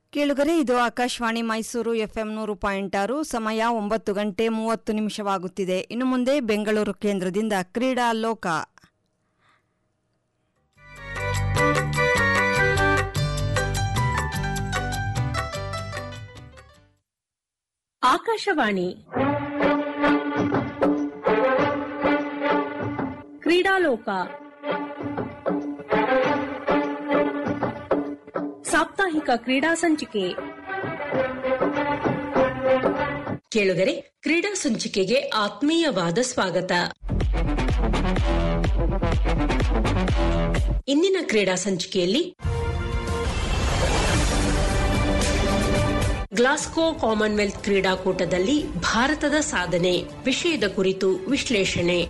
ಕೇಳುಗರೆ ಇದು ಆಕಾಶವಾಣಿ ಮೈಸೂರು ಎಫ್ಎಂ ನೂರು ಪಾಯಿಂಟ್ ಆರು ಸಮಯ ಒಂಬತ್ತು ಗಂಟೆ ಮೂವತ್ತು ನಿಮಿಷವಾಗುತ್ತಿದೆ ಇನ್ನು ಮುಂದೆ ಬೆಂಗಳೂರು ಕೇಂದ್ರದಿಂದ ಕ್ರೀಡಾ ಲೋಕ ಆಕಾಶವಾಣಿ ಕ್ರೀಡಾಲೋಕ ಸಾಪ್ತಾಹಿಕ ಕ್ರೀಡಾ ಸಂಚಿಕೆ ಕೇಳುಗರೆ ಕ್ರೀಡಾ ಸಂಚಿಕೆಗೆ ಆತ್ಮೀಯವಾದ ಸ್ವಾಗತ ಇಂದಿನ ಕ್ರೀಡಾ ಸಂಚಿಕೆಯಲ್ಲಿ ಗ್ಲಾಸ್ಕೋ ಕಾಮನ್ವೆಲ್ತ್ ಕ್ರೀಡಾಕೂಟದಲ್ಲಿ ಭಾರತದ ಸಾಧನೆ ವಿಷಯದ ಕುರಿತು ವಿಶ್ಲೇಷಣೆ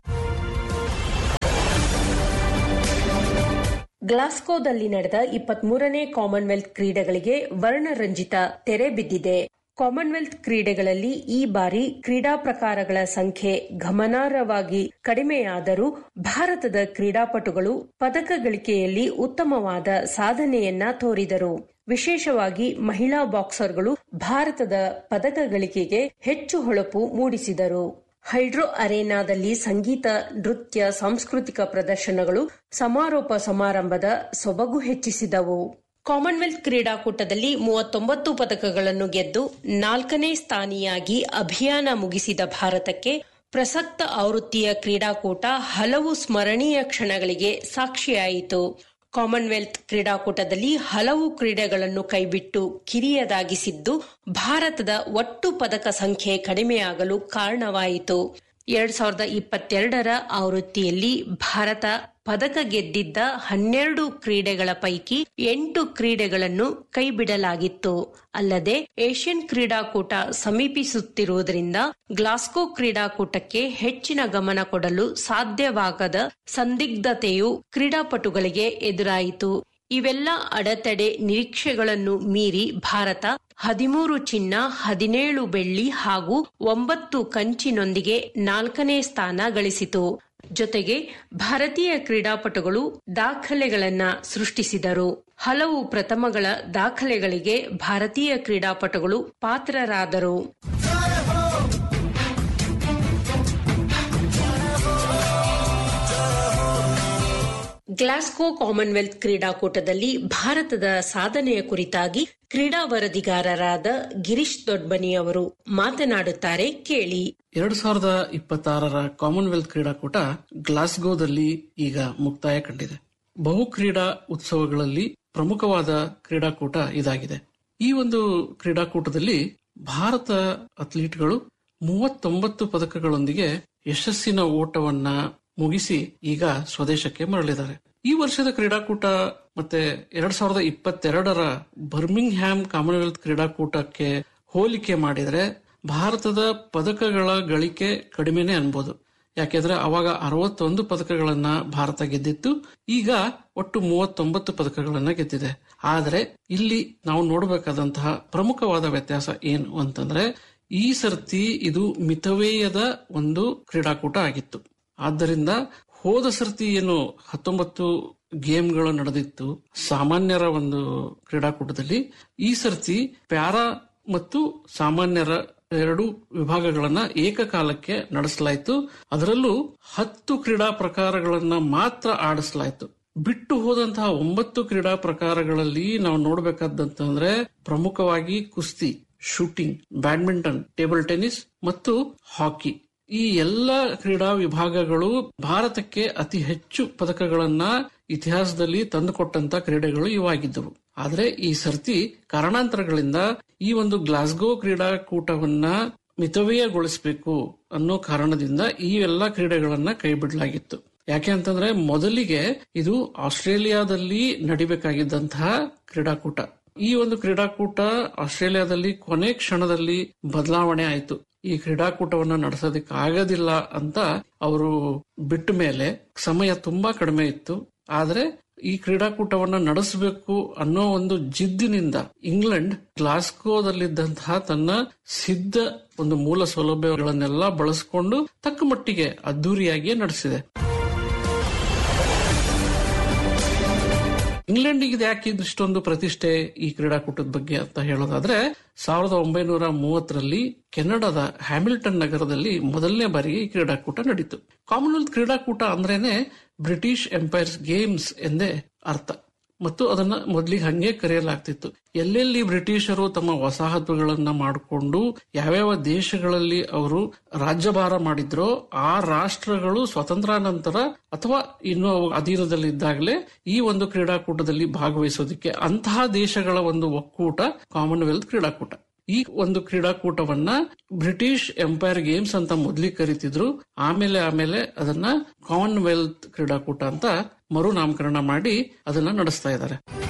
ಗ್ಲಾಸ್ಕೋದಲ್ಲಿ ನಡೆದ ಇಪ್ಪತ್ಮೂರನೇ ಕಾಮನ್ವೆಲ್ತ್ ಕ್ರೀಡೆಗಳಿಗೆ ವರ್ಣರಂಜಿತ ತೆರೆ ಬಿದ್ದಿದೆ ಕಾಮನ್ವೆಲ್ತ್ ಕ್ರೀಡೆಗಳಲ್ಲಿ ಈ ಬಾರಿ ಕ್ರೀಡಾ ಪ್ರಕಾರಗಳ ಸಂಖ್ಯೆ ಗಮನಾರ್ಹವಾಗಿ ಕಡಿಮೆಯಾದರೂ ಭಾರತದ ಕ್ರೀಡಾಪಟುಗಳು ಪದಕ ಗಳಿಕೆಯಲ್ಲಿ ಉತ್ತಮವಾದ ಸಾಧನೆಯನ್ನ ತೋರಿದರು ವಿಶೇಷವಾಗಿ ಮಹಿಳಾ ಬಾಕ್ಸರ್ಗಳು ಭಾರತದ ಪದಕ ಗಳಿಕೆಗೆ ಹೆಚ್ಚು ಹೊಳಪು ಮೂಡಿಸಿದರು ಹೈಡ್ರೋ ಅರೇನಾದಲ್ಲಿ ಸಂಗೀತ ನೃತ್ಯ ಸಾಂಸ್ಕೃತಿಕ ಪ್ರದರ್ಶನಗಳು ಸಮಾರೋಪ ಸಮಾರಂಭದ ಸೊಬಗು ಹೆಚ್ಚಿಸಿದವು ಕಾಮನ್ವೆಲ್ತ್ ಕ್ರೀಡಾಕೂಟದಲ್ಲಿ ಮೂವತ್ತೊಂಬತ್ತು ಪದಕಗಳನ್ನು ಗೆದ್ದು ನಾಲ್ಕನೇ ಸ್ಥಾನಿಯಾಗಿ ಅಭಿಯಾನ ಮುಗಿಸಿದ ಭಾರತಕ್ಕೆ ಪ್ರಸಕ್ತ ಆವೃತ್ತಿಯ ಕ್ರೀಡಾಕೂಟ ಹಲವು ಸ್ಮರಣೀಯ ಕ್ಷಣಗಳಿಗೆ ಸಾಕ್ಷಿಯಾಯಿತು ಕಾಮನ್ವೆಲ್ತ್ ಕ್ರೀಡಾಕೂಟದಲ್ಲಿ ಹಲವು ಕ್ರೀಡೆಗಳನ್ನು ಕೈಬಿಟ್ಟು ಕಿರಿಯದಾಗಿಸಿದ್ದು ಭಾರತದ ಒಟ್ಟು ಪದಕ ಸಂಖ್ಯೆ ಕಡಿಮೆಯಾಗಲು ಕಾರಣವಾಯಿತು ಎರಡ್ ಸಾವಿರದ ಇಪ್ಪತ್ತೆರಡರ ಆವೃತ್ತಿಯಲ್ಲಿ ಭಾರತ ಪದಕ ಗೆದ್ದಿದ್ದ ಹನ್ನೆರಡು ಕ್ರೀಡೆಗಳ ಪೈಕಿ ಎಂಟು ಕ್ರೀಡೆಗಳನ್ನು ಕೈಬಿಡಲಾಗಿತ್ತು ಅಲ್ಲದೆ ಏಷ್ಯನ್ ಕ್ರೀಡಾಕೂಟ ಸಮೀಪಿಸುತ್ತಿರುವುದರಿಂದ ಗ್ಲಾಸ್ಕೋ ಕ್ರೀಡಾಕೂಟಕ್ಕೆ ಹೆಚ್ಚಿನ ಗಮನ ಕೊಡಲು ಸಾಧ್ಯವಾಗದ ಸಂದಿಗ್ಧತೆಯು ಕ್ರೀಡಾಪಟುಗಳಿಗೆ ಎದುರಾಯಿತು ಇವೆಲ್ಲ ಅಡೆತಡೆ ನಿರೀಕ್ಷೆಗಳನ್ನು ಮೀರಿ ಭಾರತ ಹದಿಮೂರು ಚಿನ್ನ ಹದಿನೇಳು ಬೆಳ್ಳಿ ಹಾಗೂ ಒಂಬತ್ತು ಕಂಚಿನೊಂದಿಗೆ ನಾಲ್ಕನೇ ಸ್ಥಾನ ಗಳಿಸಿತು ಜೊತೆಗೆ ಭಾರತೀಯ ಕ್ರೀಡಾಪಟುಗಳು ದಾಖಲೆಗಳನ್ನ ಸೃಷ್ಟಿಸಿದರು ಹಲವು ಪ್ರಥಮಗಳ ದಾಖಲೆಗಳಿಗೆ ಭಾರತೀಯ ಕ್ರೀಡಾಪಟುಗಳು ಪಾತ್ರರಾದರು ಗ್ಲಾಸ್ಕೋ ಕಾಮನ್ವೆಲ್ತ್ ಕ್ರೀಡಾಕೂಟದಲ್ಲಿ ಭಾರತದ ಸಾಧನೆಯ ಕುರಿತಾಗಿ ಕ್ರೀಡಾ ವರದಿಗಾರರಾದ ಗಿರೀಶ್ ದೊಡ್ಬನಿ ಅವರು ಮಾತನಾಡುತ್ತಾರೆ ಕೇಳಿ ಎರಡ್ ಸಾವಿರದ ಇಪ್ಪತ್ತಾರರ ಕಾಮನ್ವೆಲ್ತ್ ಕ್ರೀಡಾಕೂಟ ಗ್ಲಾಸ್ಗೋದಲ್ಲಿ ಈಗ ಮುಕ್ತಾಯ ಕಂಡಿದೆ ಬಹು ಕ್ರೀಡಾ ಉತ್ಸವಗಳಲ್ಲಿ ಪ್ರಮುಖವಾದ ಕ್ರೀಡಾಕೂಟ ಇದಾಗಿದೆ ಈ ಒಂದು ಕ್ರೀಡಾಕೂಟದಲ್ಲಿ ಭಾರತ ಅಥ್ಲೀಟ್ಗಳು ಮೂವತ್ತೊಂಬತ್ತು ಪದಕಗಳೊಂದಿಗೆ ಯಶಸ್ಸಿನ ಓಟವನ್ನ ಮುಗಿಸಿ ಈಗ ಸ್ವದೇಶಕ್ಕೆ ಮರಳಿದ್ದಾರೆ ಈ ವರ್ಷದ ಕ್ರೀಡಾಕೂಟ ಮತ್ತೆ ಎರಡ್ ಸಾವಿರದ ಇಪ್ಪತ್ತೆರಡರ ಬರ್ಮಿಂಗ್ ಹ್ಯಾಮ್ ಕಾಮನ್ವೆಲ್ತ್ ಕ್ರೀಡಾಕೂಟಕ್ಕೆ ಹೋಲಿಕೆ ಮಾಡಿದ್ರೆ ಭಾರತದ ಪದಕಗಳ ಗಳಿಕೆ ಕಡಿಮೆನೆ ಅನ್ಬೋದು ಯಾಕೆಂದ್ರೆ ಅವಾಗ ಅರವತ್ತೊಂದು ಪದಕಗಳನ್ನ ಭಾರತ ಗೆದ್ದಿತ್ತು ಈಗ ಒಟ್ಟು ಮೂವತ್ತೊಂಬತ್ತು ಪದಕಗಳನ್ನ ಗೆದ್ದಿದೆ ಆದ್ರೆ ಇಲ್ಲಿ ನಾವು ನೋಡಬೇಕಾದಂತಹ ಪ್ರಮುಖವಾದ ವ್ಯತ್ಯಾಸ ಏನು ಅಂತಂದ್ರೆ ಈ ಸರ್ತಿ ಇದು ಮಿತವ್ಯಯದ ಒಂದು ಕ್ರೀಡಾಕೂಟ ಆಗಿತ್ತು ಆದ್ದರಿಂದ ಹೋದ ಸರ್ತಿ ಏನು ಹತ್ತೊಂಬತ್ತು ಗೇಮ್ಗಳು ನಡೆದಿತ್ತು ಸಾಮಾನ್ಯರ ಒಂದು ಕ್ರೀಡಾಕೂಟದಲ್ಲಿ ಈ ಸರ್ತಿ ಪ್ಯಾರಾ ಮತ್ತು ಸಾಮಾನ್ಯರ ಎರಡು ವಿಭಾಗಗಳನ್ನ ಏಕಕಾಲಕ್ಕೆ ನಡೆಸಲಾಯಿತು ಅದರಲ್ಲೂ ಹತ್ತು ಕ್ರೀಡಾ ಪ್ರಕಾರಗಳನ್ನ ಮಾತ್ರ ಆಡಿಸಲಾಯಿತು ಬಿಟ್ಟು ಹೋದಂತಹ ಒಂಬತ್ತು ಕ್ರೀಡಾ ಪ್ರಕಾರಗಳಲ್ಲಿ ನಾವು ನೋಡಬೇಕಾದಂತಂದ್ರೆ ಪ್ರಮುಖವಾಗಿ ಕುಸ್ತಿ ಶೂಟಿಂಗ್ ಬ್ಯಾಡ್ಮಿಂಟನ್ ಟೇಬಲ್ ಟೆನ್ನಿಸ್ ಮತ್ತು ಹಾಕಿ ಈ ಎಲ್ಲ ಕ್ರೀಡಾ ವಿಭಾಗಗಳು ಭಾರತಕ್ಕೆ ಅತಿ ಹೆಚ್ಚು ಪದಕಗಳನ್ನ ಇತಿಹಾಸದಲ್ಲಿ ತಂದುಕೊಟ್ಟಂತ ಕ್ರೀಡೆಗಳು ಇವಾಗಿದ್ದವು ಆದ್ರೆ ಈ ಸರ್ತಿ ಕಾರಣಾಂತರಗಳಿಂದ ಈ ಒಂದು ಗ್ಲಾಸ್ಗೋ ಕ್ರೀಡಾಕೂಟವನ್ನ ಮಿತವ್ಯಯಗೊಳಿಸಬೇಕು ಅನ್ನೋ ಕಾರಣದಿಂದ ಈ ಎಲ್ಲ ಕ್ರೀಡೆಗಳನ್ನ ಕೈಬಿಡಲಾಗಿತ್ತು ಯಾಕೆ ಅಂತಂದ್ರೆ ಮೊದಲಿಗೆ ಇದು ಆಸ್ಟ್ರೇಲಿಯಾದಲ್ಲಿ ನಡಿಬೇಕಾಗಿದ್ದಂತಹ ಕ್ರೀಡಾಕೂಟ ಈ ಒಂದು ಕ್ರೀಡಾಕೂಟ ಆಸ್ಟ್ರೇಲಿಯಾದಲ್ಲಿ ಕೊನೆ ಕ್ಷಣದಲ್ಲಿ ಬದಲಾವಣೆ ಆಯಿತು ಈ ಕ್ರೀಡಾಕೂಟವನ್ನ ನಡೆಸೋದಕ್ಕೆ ಆಗೋದಿಲ್ಲ ಅಂತ ಅವರು ಬಿಟ್ಟ ಮೇಲೆ ಸಮಯ ತುಂಬಾ ಕಡಿಮೆ ಇತ್ತು ಆದ್ರೆ ಈ ಕ್ರೀಡಾಕೂಟವನ್ನ ನಡೆಸಬೇಕು ಅನ್ನೋ ಒಂದು ಜಿದ್ದಿನಿಂದ ಇಂಗ್ಲೆಂಡ್ ಗ್ಲಾಸ್ಕೋದಲ್ಲಿದ್ದಂತಹ ತನ್ನ ಸಿದ್ಧ ಒಂದು ಮೂಲ ಸೌಲಭ್ಯಗಳನ್ನೆಲ್ಲ ಬಳಸಿಕೊಂಡು ತಕ್ಕ ಮಟ್ಟಿಗೆ ಅದ್ದೂರಿಯಾಗಿಯೇ ನಡೆಸಿದೆ ಇಂಗ್ಲೆಂಡಿಗೆ ಇದು ಯಾಕೆ ಇಷ್ಟೊಂದು ಪ್ರತಿಷ್ಠೆ ಈ ಕ್ರೀಡಾಕೂಟದ ಬಗ್ಗೆ ಅಂತ ಹೇಳೋದಾದ್ರೆ ಸಾವಿರದ ಒಂಬೈನೂರ ಮೂವತ್ತರಲ್ಲಿ ಕೆನಡಾದ ಹ್ಯಾಮಿಲ್ಟನ್ ನಗರದಲ್ಲಿ ಮೊದಲನೇ ಬಾರಿಗೆ ಈ ಕ್ರೀಡಾಕೂಟ ನಡೀತು ಕಾಮನ್ವೆಲ್ತ್ ಕ್ರೀಡಾಕೂಟ ಅಂದ್ರೇನೆ ಬ್ರಿಟಿಷ್ ಎಂಪೈರ್ಸ್ ಗೇಮ್ಸ್ ಎಂದೇ ಅರ್ಥ ಮತ್ತು ಅದನ್ನ ಮೊದಲಿಗೆ ಹಂಗೆ ಕರೆಯಲಾಗ್ತಿತ್ತು ಎಲ್ಲೆಲ್ಲಿ ಬ್ರಿಟಿಷರು ತಮ್ಮ ವಸಾಹತುಗಳನ್ನ ಮಾಡಿಕೊಂಡು ಯಾವ್ಯಾವ ದೇಶಗಳಲ್ಲಿ ಅವರು ರಾಜ್ಯಭಾರ ಮಾಡಿದ್ರೋ ಆ ರಾಷ್ಟ್ರಗಳು ಸ್ವತಂತ್ರಾನಂತರ ಅಥವಾ ಇನ್ನು ಅವು ಅಧೀನದಲ್ಲಿದ್ದಾಗಲೇ ಈ ಒಂದು ಕ್ರೀಡಾಕೂಟದಲ್ಲಿ ಭಾಗವಹಿಸೋದಕ್ಕೆ ಅಂತಹ ದೇಶಗಳ ಒಂದು ಒಕ್ಕೂಟ ಕಾಮನ್ವೆಲ್ತ್ ಕ್ರೀಡಾಕೂಟ ಈ ಒಂದು ಕ್ರೀಡಾಕೂಟವನ್ನ ಬ್ರಿಟಿಷ್ ಎಂಪೈರ್ ಗೇಮ್ಸ್ ಅಂತ ಮೊದಲಿಗೆ ಕರಿತಿದ್ರು ಆಮೇಲೆ ಆಮೇಲೆ ಅದನ್ನ ಕಾಮನ್ವೆಲ್ತ್ ಕ್ರೀಡಾಕೂಟ ಅಂತ ಮರು ನಾಮಕರಣ ಮಾಡಿ ಅದನ್ನ ನಡೆಸ್ತಾ ಇದ್ದಾರೆ